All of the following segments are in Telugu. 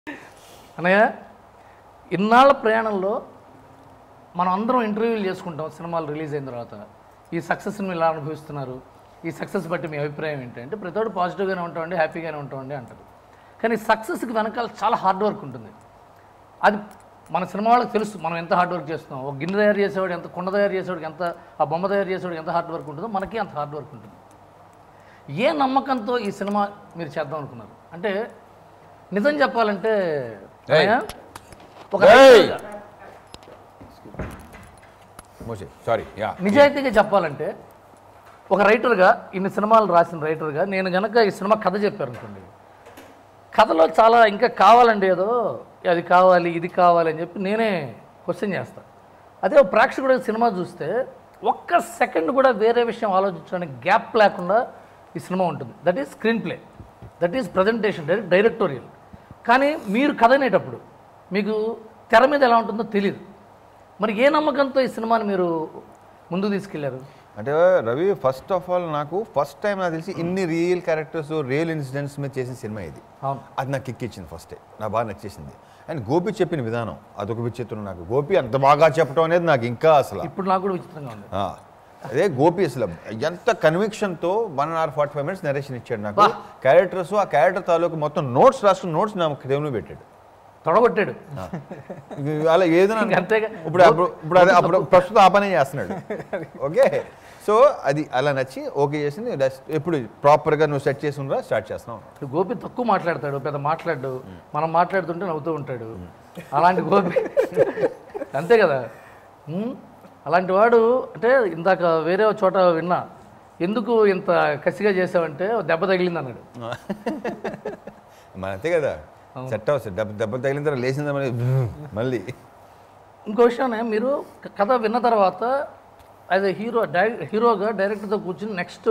అన్నయ్య ఇన్నాళ్ళ ప్రయాణంలో మనం అందరం ఇంటర్వ్యూలు చేసుకుంటాం సినిమాలు రిలీజ్ అయిన తర్వాత ఈ సక్సెస్ని ఇలా అనుభవిస్తున్నారు ఈ సక్సెస్ బట్టి మీ అభిప్రాయం ఏంటంటే ప్రతివాడు పాజిటివ్గానే ఉంటామండి హ్యాపీగానే ఉంటామండి అంటారు కానీ సక్సెస్కి వెనకాల చాలా హార్డ్ వర్క్ ఉంటుంది అది మన సినిమా వాళ్ళకి తెలుసు మనం ఎంత హార్డ్ వర్క్ చేస్తున్నాం ఒక గిన్నె తయారు చేసేవాడు ఎంత కుండ తయారు చేసేవాడికి ఎంత ఆ బొమ్మ తయారు చేసేవాడికి ఎంత హార్డ్ వర్క్ ఉంటుందో మనకి అంత హార్డ్ వర్క్ ఉంటుంది ఏ నమ్మకంతో ఈ సినిమా మీరు చేద్దాం అనుకున్నారు అంటే నిజం చెప్పాలంటే Hey. అన్నయ్య, ఒక Hey. రైటర్గా, మోసే సారీ యా నిజాయితీగా చెప్పాలంటే ఒక రైటర్గా ఇన్ని సినిమాలు రాసిన రైటర్గా నేను గనక ఈ సినిమా కథ చెప్పారు అనుకోండి కథలో చాలా ఇంకా కావాలండి ఏదో అది కావాలి ఇది కావాలి అని చెప్పి నేనే క్వశ్చన్ చేస్తాను అదే ఒక ప్రేక్షకుడు సినిమా చూస్తే ఒక్క సెకండ్ కూడా వేరే విషయం ఆలోచించడానికి గ్యాప్ లేకుండా ఈ సినిమా ఉంటుంది that is screenplay that is presentation direct directorial కానీ మీరు కథ అనేటప్పుడు మీకు తెర మీద ఎలా ఉంటుందో తెలియదు మరి ఏ నమ్మకంతో ఈ సినిమాని మీరు ముందుకు తీసుకెళ్లారు అంటే రవి ఫస్ట్ ఆఫ్ ఆల్ నాకు ఫస్ట్ టైం నాకు తెలిసి ఇన్ని రియల్ క్యారెక్టర్స్ రియల్ ఇన్సిడెంట్స్ మీద చేసిన సినిమా ఇది అవును అది నాకు కిక్ ఇచ్చింది ఫస్టే నాకు బాగా నచ్చేసింది అండ్ గోపి చెప్పిన విధానం అదొక విచిత్రం నాకు గోపి అంత బాగా చెప్పడం అనేది నాకు ఇంకా అసలు ఇప్పుడు నాకు కూడా విచిత్రంగా ఉంది ఆ, అదే గోపి అసలు ఎంత కన్విక్షన్తో one hour forty five minutes narration ఇచ్చాడు నాకు క్యారెక్టర్స్ ఆ క్యారెక్టర్ తాలూకు మొత్తం నోట్స్ రాసుకున్న నోట్స్ నా దేవుని పెట్టాడు తొడగొట్టాడు ఇక అలా ఏదైనా ఇంక అంతేగా. ఇప్పుడు అప్పుడు ఇప్పుడు అదే అప్పుడు ప్రస్తుతం ఆ పనే చేస్తున్నాడు ఓకే సో అది అలా నచ్చి ఓకే చేసింది just ఎప్పుడు ప్రాపర్గా నువ్వు సెట్ చేసి ఉండరా స్టార్ట్ చేస్తున్నావు ఇప్పుడు గోపి తక్కువ మాట్లాడతాడు పెద్ద మాట్లాడు మనం మాట్లాడుతుంటే నవ్వుతూ ఉంటాడు అలాంటి గోపి అంతే కదా ఉమ్, అలాంటి వాడు అంటే ఇందాక వేరే ఒక చోట విన్నా ఎందుకు ఇంత కసిగా చేసావంటే ఓ దెబ్బ తగిలింది అన్నాడు మన అంతే కదా సెట్ అవుతుంది దెబ్బ దెబ్బ తగిలిన తర్వాత లేచిందా మళ్ళీ మళ్ళీ ఇంకో విషయం మీరు క- కథ విన్న తర్వాత యాజ్ ఎ హీరో డై హీరోగా డైరెక్టర్తో కూర్చుని నెక్స్ట్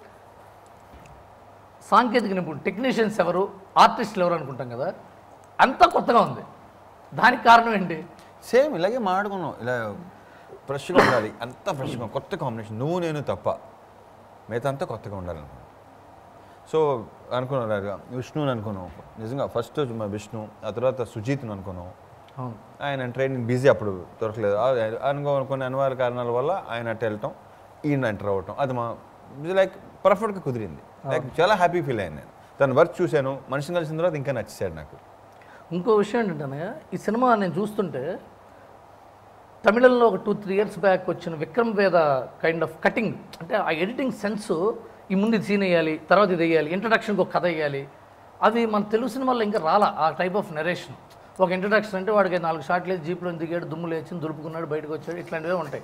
సాంకేతిక నిపుణుడు టెక్నీషియన్స్ ఎవరు ఆర్టిస్టులు ఎవరు అనుకుంటాం కదా అంతా కొత్తగా ఉంది దానికి కారణం ఏంటి సేమ్ ఇలాగే మాట్లాడుకున్నాం ఇలా ఫ్రెష్గా ఉండాలి అంతా ఫ్రెష్గా కొత్త కాంబినేషన్ నువ్వు నేను తప్ప మిగతా అంతా కొత్తగా ఉండాలి అనుకున్నాను సో అనుకున్నాను అలాగా విష్ణుని అనుకున్నాం నిజంగా ఫస్ట్ మా విష్ణు ఆ తర్వాత సుజీత్ని అనుకున్నాం అవును ఆయన ట్రైనింగ్ బిజీ అప్పుడు దొరకలేదు ఆ- అనుకో కొన్ని అనివార్య కారణాల వల్ల ఆయన అటు వెళ్ళటం ఈయన ఎంటర్ అవ్వటం అది మా లైక్ పర్ఫెక్ట్గా కుదిరింది లైక్ చాలా హ్యాపీ ఫీల్ అయ్యాను నేను తన వర్క్ చూశాను మనిషిని కలిసిన తర్వాత ఇంకా నచ్చేసాడు నాకు ఇంకో విషయం ఏంటంటే అన్నయ్య, ఈ సినిమా నేను చూస్తుంటే తమిళంలో ఒక టూ త్రీ ఇయర్స్ బ్యాక్ వచ్చిన విక్రమ్ వేద కైండ్ ఆఫ్ కటింగ్ అంటే ఆ ఎడిటింగ్ సెన్స్ ఈ ముందు ఇది సీన్ వేయాలి తర్వాత ఇది వేయాలి ఇంట్రడక్షన్కి ఒక కథ వేయాలి అవి మన తెలుగు సినిమాల్లో ఇంకా రాలా ఆ టైప్ ఆఫ్ నరేషన్ ఒక ఇంట్రడక్షన్ అంటే వాడికి నాలుగు షాట్లు వేసి జీప్లో దిగాడు దుమ్ము లేచి దులుపుకున్నాడు బయటకు వచ్చాడు ఇట్లాంటివే ఉంటాయి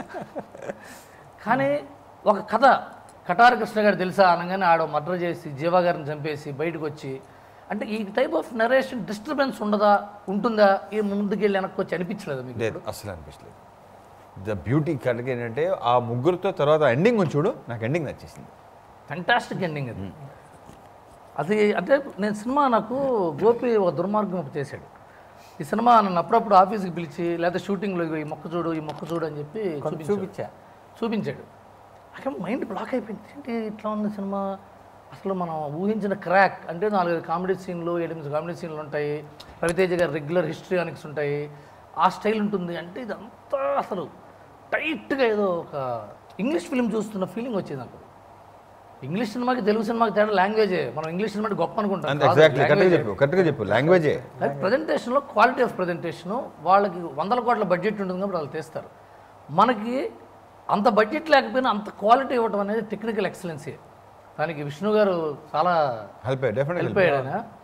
కానీ ఒక కథ కటార కృష్ణ గారు తెలుసా అనగానే ఆడ మర్డర్ చేసి జీవా గారిని చంపేసి బయటకు వచ్చి అంటే ఈ టైప్ ఆఫ్ నరేషన్ డిస్టర్బెన్స్ ఉండదా ఉంటుందా ఈ ముందుకెళ్ళి వెనక్కి వచ్చి అనిపించలేదు మీకు లేదు అసలు అనిపించలేదు ద బ్యూటీ కళ్ళకి ఏంటంటే ఆ ముగ్గురితో తర్వాత ఎండింగ్ చూడు నాకు ఎండింగ్ నచ్చేసింది ఫెంటాస్టిక్ ఎండింగ్ అది అది అంటే నేను సినిమా నాకు గోపి ఒక దుర్మార్గం ఒకటి చేశాడు ఈ సినిమా నన్ను అప్పుడప్పుడు ఆఫీస్కి పిలిచి లేదా షూటింగ్లో ఇగో ఈ మొక్క చూడు ఈ మొక్క చూడు అని చెప్పి చూపించాడు. చూపించా చూపించాడు అక్కడ మైండ్ బ్లాక్ అయిపోయింది ఏంటి ఇట్లా ఉంది సినిమా అసలు మనం ఊహించిన క్రాక్ అంటే నాలుగైదు కామెడీ సీన్లు ఎనిమిది కామెడీ సీన్లు ఉంటాయి రవితేజ గారి రెగ్యులర్ హిస్టరియానిక్స్ ఉంటాయి ఆ స్టైల్ ఉంటుంది అంటే ఇదంతా అసలు టైట్గా ఏదో ఒక ఇంగ్లీష్ ఫిలిం చూస్తున్న ఫీలింగ్ వచ్చింది నాకు ఇంగ్లీష్ సినిమాకి తెలుగు సినిమాకి తేడా లాంగ్వేజే మనం ఇంగ్లీష్ సినిమాకి గొప్ప అనుకుంటాం అంతే కాదు, ఎగ్జాక్ట్లీ కరెక్ట్గా language ఏ. చెప్పు కరెక్ట్గా చెప్పు లాంగ్వేజే అది ప్రజెంటేషన్లో క్వాలిటీ ఆఫ్ ప్రజెంటేషను వాళ్ళకి వందల కోట్ల బడ్జెట్ ఉంటుంది కాబట్టి వాళ్ళు తీస్తారు మనకి అంత బడ్జెట్ లేకపోయినా అంత క్వాలిటీ ఇవ్వడం అనేది టెక్నికల్ ఎక్సలెన్సీ దానికి విష్ణు గారు చాలా హెల్ప్ డెఫినెట్గా హెల్ప్ అయ్యాడు ఆయన